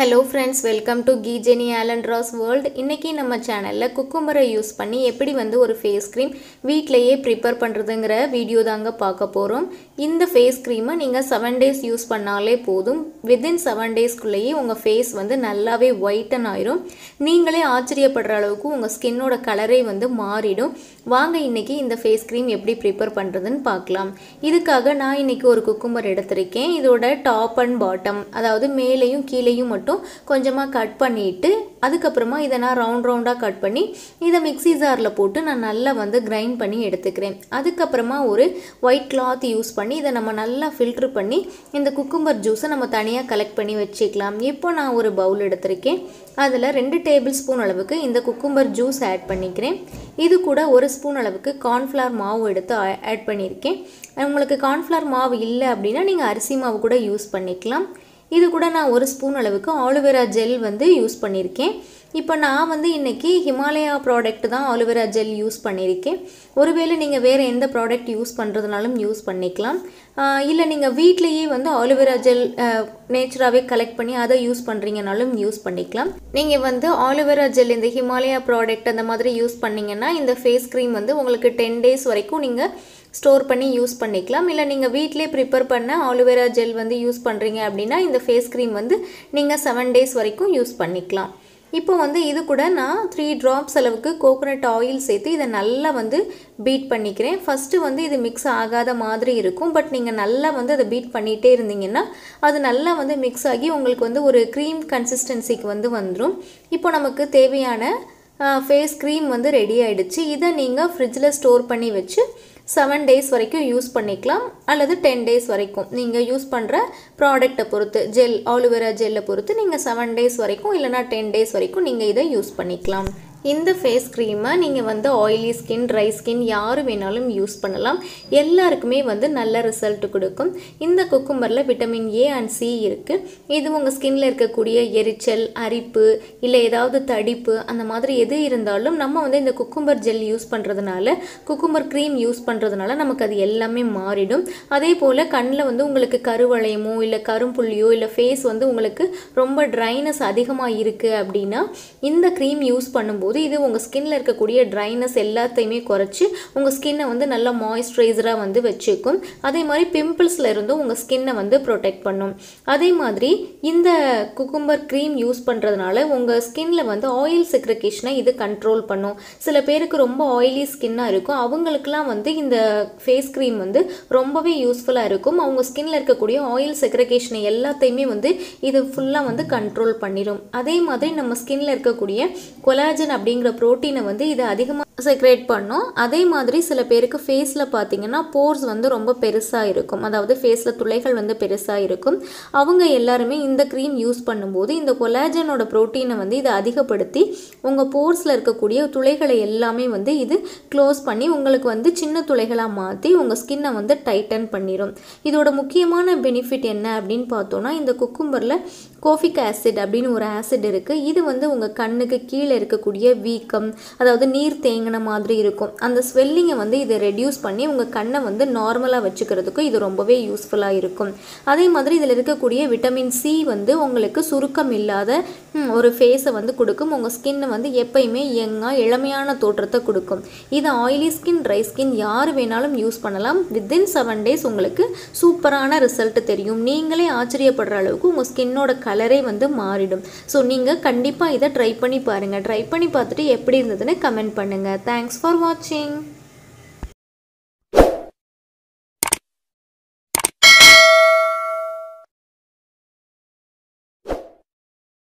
hello friends welcome to கீ ஜெனி ஆலன் ராஸ் வேர்ல்டு இன்றைக்கி நம்ம சேனலில் குக்கும்பரை யூஸ் பண்ணி எப்படி வந்து ஒரு ஃபேஸ் க்ரீம் வீட்டிலையே ப்ரிப்பேர் பண்ணுறதுங்கிற வீடியோ தாங்க பார்க்க போகிறோம் இந்த ஃபேஸ் க்ரீமை நீங்கள் செவன் டேஸ் யூஸ் பண்ணாலே போதும் வித்தின் செவன் டேஸ்க்குள்ளேயே உங்கள் ஃபேஸ் வந்து நல்லாவே ஒயிட்டன் ஆயிரும் நீங்களே ஆச்சரியப்படுற அளவுக்கு உங்கள் ஸ்கின்னோட கலரே வந்து மாறிடும் வாங்க இன்றைக்கி இந்த ஃபேஸ் க்ரீம் எப்படி ப்ரிப்பேர் பண்ணுறதுன்னு பார்க்கலாம் இதுக்காக நான் இன்றைக்கி ஒரு குக்கும்பர் எடுத்திருக்கேன் இதோட டாப் அண்ட் பாட்டம் அதாவது மேலேயும் கீழேயும் மட்டும் கொஞ்சமாக கட் பண்ணிவிட்டு அதுக்கப்புறமா இதை நான் ரவுண்ட் ரவுண்டாக கட் பண்ணி இதை மிக்ஸி ஜாரில் போட்டு நான் நல்லா வந்து கிரைண்ட் பண்ணி எடுத்துக்கிறேன் அதுக்கப்புறமா ஒரு ஒயிட் கிளாத் யூஸ் பண்ணி இதை நம்ம நல்லா ஃபில்ட்ரு பண்ணி இந்த குக்கும்பர் ஜூஸை நம்ம தனியாக கலெக்ட் பண்ணி வச்சுக்கலாம் இப்போ நான் ஒரு பவுல் எடுத்திருக்கேன் அதில் ரெண்டு டேபிள் ஸ்பூன் அளவுக்கு இந்த குக்கும்பர் ஜூஸ் ஆட் பண்ணிக்கிறேன் இது கூட ஒரு ஸ்பூன் அளவுக்கு கார்ன்ஃப்ளவர் மாவு எடுத்து ஆட் பண்ணியிருக்கேன் உங்களுக்கு கார்ன்ஃப்ளவர் மாவு இல்லை அப்படின்னா நீங்கள் அரிசி மாவு கூட யூஸ் பண்ணிக்கலாம் இது கூட நான் ஒரு ஸ்பூன் அளவுக்கு ஆலுவேரா ஜெல் வந்து யூஸ் பண்ணியிருக்கேன் இப்போ நான் வந்து இன்றைக்கி ஹிமாலயா ப்ராடக்ட் தான் ஆலுவேரா ஜெல் யூஸ் பண்ணியிருக்கேன் ஒருவேளை நீங்கள் வேறு எந்த ப்ராடக்ட் யூஸ் பண்ணுறதுனாலும் யூஸ் பண்ணிக்கலாம் இல்லை நீங்கள் வீட்லேயே வந்து ஆலுவேரா ஜெல் நேச்சராகவே கலெக்ட் பண்ணி அதை யூஸ் பண்ணுறீங்கனாலும் யூஸ் பண்ணிக்கலாம் நீங்கள் வந்து ஆலுவேரா ஜெல் இந்த ஹிமாலயா ப்ராடக்ட் அந்த மாதிரி யூஸ் பண்ணிங்கன்னா இந்த ஃபேஸ் க்ரீம் வந்து உங்களுக்கு டென் டேஸ் வரைக்கும் நீங்கள் ஸ்டோர் பண்ணி யூஸ் பண்ணிக்கலாம் இல்லை நீங்கள் வீட்டிலே ப்ரிப்பேர் பண்ண ஆலுவேரா ஜெல் வந்து யூஸ் பண்ணுறீங்க அப்படின்னா இந்த ஃபேஸ் க்ரீம் வந்து நீங்கள் செவன் டேஸ் வரைக்கும் யூஸ் பண்ணிக்கலாம் இப்போ வந்து இது கூட நான் த்ரீ ட்ராப்ஸ் அளவுக்கு கோகோனட் ஆயில் சேர்த்து இதை நல்லா வந்து பீட் பண்ணிக்கிறேன் ஃபஸ்ட்டு வந்து இது மிக்ஸ் ஆகாத மாதிரி இருக்கும் பட் நீங்கள் நல்லா வந்து அதை பீட் பண்ணிகிட்டே இருந்தீங்கன்னா அது நல்லா வந்து மிக்ஸ் ஆகி உங்களுக்கு வந்து ஒரு க்ரீம் கன்சிஸ்டன்சிக்கு வந்து வந்துடும் இப்போ நமக்கு தேவையான ஃபேஸ் க்ரீம் வந்து ரெடி ஆகிடுச்சு இதை நீங்கள் ஃப்ரிட்ஜில் ஸ்டோர் பண்ணி வச்சு செவன் டேஸ் வரைக்கும் யூஸ் பண்ணிக்கலாம் அல்லது டென் டேஸ் வரைக்கும் நீங்கள் யூஸ் பண்ணுற ப்ராடக்டை பொறுத்து ஜெல் ஆலுவேரா ஜெல்லை பொறுத்து நீங்கள் செவன் டேஸ் வரைக்கும் இல்லைனா டென் டேஸ் வரைக்கும் நீங்கள் இதை யூஸ் பண்ணிக்கலாம் இந்த ஃபேஸ் க்ரீமை நீங்கள் வந்து ஆயிலி ஸ்கின் ட்ரை ஸ்கின் யார் வேணாலும் யூஸ் பண்ணலாம் எல்லாருக்குமே வந்து நல்ல ரிசல்ட் கொடுக்கும் இந்த குக்கும்பரில் விட்டமின் ஏ அண்ட் சி இருக்குது இது உங்கள் ஸ்கின்ல இருக்கக்கூடிய எரிச்சல் அரிப்பு இல்லை ஏதாவது தடிப்பு அந்த மாதிரி எது இருந்தாலும் நம்ம வந்து இந்த குக்கும்பர் ஜெல் யூஸ் பண்ணுறதுனால குக்கும்பர் க்ரீம் யூஸ் பண்ணுறதுனால நமக்கு அது எல்லாமே மாறிடும் அதே போல் கண்ணில் வந்து உங்களுக்கு கருவளையமோ இல்லை கரும்புள்ளியோ இல்லை ஃபேஸ் வந்து உங்களுக்கு ரொம்ப ட்ரைனஸ் அதிகமாக இருக்குது அப்படின்னா இந்த க்ரீம் யூஸ் பண்ணும்போது போது இது உங்கள் ஸ்கின்ல இருக்கக்கூடிய ட்ரைனஸ் எல்லாத்தையுமே குறைச்சி உங்கள் ஸ்கின்னை வந்து நல்லா மாய்ஸ்சரைசராக வந்து வச்சுக்கும் அதே மாதிரி பிம்பிள்ஸில் இருந்தும் உங்கள் ஸ்கின்னை வந்து ப்ரொடெக்ட் பண்ணும் அதே மாதிரி இந்த குக்கும்பர் க்ரீம் யூஸ் பண்ணுறதுனால உங்கள் ஸ்கின்ல வந்து ஆயில் செக்ரிகேஷனை இது கண்ட்ரோல் பண்ணும் சில பேருக்கு ரொம்ப ஆயிலி ஸ்கின்னாக இருக்கும் அவங்களுக்குலாம் வந்து இந்த ஃபேஸ் க்ரீம் வந்து ரொம்பவே யூஸ்ஃபுல்லாக இருக்கும் அவங்க ஸ்கின்ல இருக்கக்கூடிய ஆயில் செக்ரிகேஷனை எல்லாத்தையுமே வந்து இது ஃபுல்லாக வந்து கண்ட்ரோல் பண்ணிடும் அதே மாதிரி நம்ம ஸ்கின்ல இருக்கக்கூடிய கொலாஜன் அப்படிங்கிற ப்ரோட்டீனை வந்து இது அதிகமாக செக்ரேட் பண்ணும் அதே மாதிரி சில பேருக்கு ஃபேஸில் பார்த்தீங்கன்னா போர்ஸ் வந்து ரொம்ப பெருசாக இருக்கும் அதாவது ஃபேஸில் துளைகள் வந்து பெருசாக இருக்கும் அவங்க எல்லாருமே இந்த க்ரீம் யூஸ் பண்ணும்போது இந்த கொலாஜனோட ப்ரோட்டீனை வந்து இதை அதிகப்படுத்தி உங்கள் போர்ஸில் இருக்கக்கூடிய துளைகளை எல்லாமே வந்து இது க்ளோஸ் பண்ணி உங்களுக்கு வந்து சின்ன துளைகளாக மாற்றி உங்கள் ஸ்கின்னை வந்து டைட்டன் பண்ணிடும் இதோட முக்கியமான பெனிஃபிட் என்ன அப்படின்னு பார்த்தோன்னா இந்த குக்கும்பரில் கோஃபிக் ஆசிட் அப்படின்னு ஒரு ஆசிட் இருக்குது இது வந்து உங்கள் கண்ணுக்கு கீழே இருக்கக்கூடிய வீக்கம் அதாவது நீர் தேங்கின மாதிரி இருக்கும் அந்த ஸ்வெல்லிங்கை வந்து இதை ரெடியூஸ் பண்ணி உங்கள் கண்ணை வந்து நார்மலாக வச்சுக்கிறதுக்கு இது ரொம்பவே யூஸ்ஃபுல்லாக இருக்கும் அதே மாதிரி இதில் இருக்கக்கூடிய விட்டமின் சி வந்து உங்களுக்கு சுருக்கம் இல்லாத ஒரு ஃபேஸை வந்து கொடுக்கும் உங்கள் ஸ்கின்னை வந்து எப்பயுமே யங்காக இளமையான தோற்றத்தை கொடுக்கும் இது ஆயிலி ஸ்கின் ட்ரை ஸ்கின் யார் வேணாலும் யூஸ் பண்ணலாம் வித்தின் செவன் டேஸ் உங்களுக்கு சூப்பரான ரிசல்ட் தெரியும் நீங்களே ஆச்சரியப்படுற அளவுக்கு உங்கள் ஸ்கின்னோட கலரே வந்து மாறிடும் ஸோ நீங்கள் கண்டிப்பாக இதை ட்ரை பண்ணி பாருங்கள் ட்ரை பண்ணி பார்த்துட்டு எப்படி இருந்ததுன்னு கமெண்ட் பண்ணுங்கள் தேங்க்ஸ் ஃபார் வாட்சிங்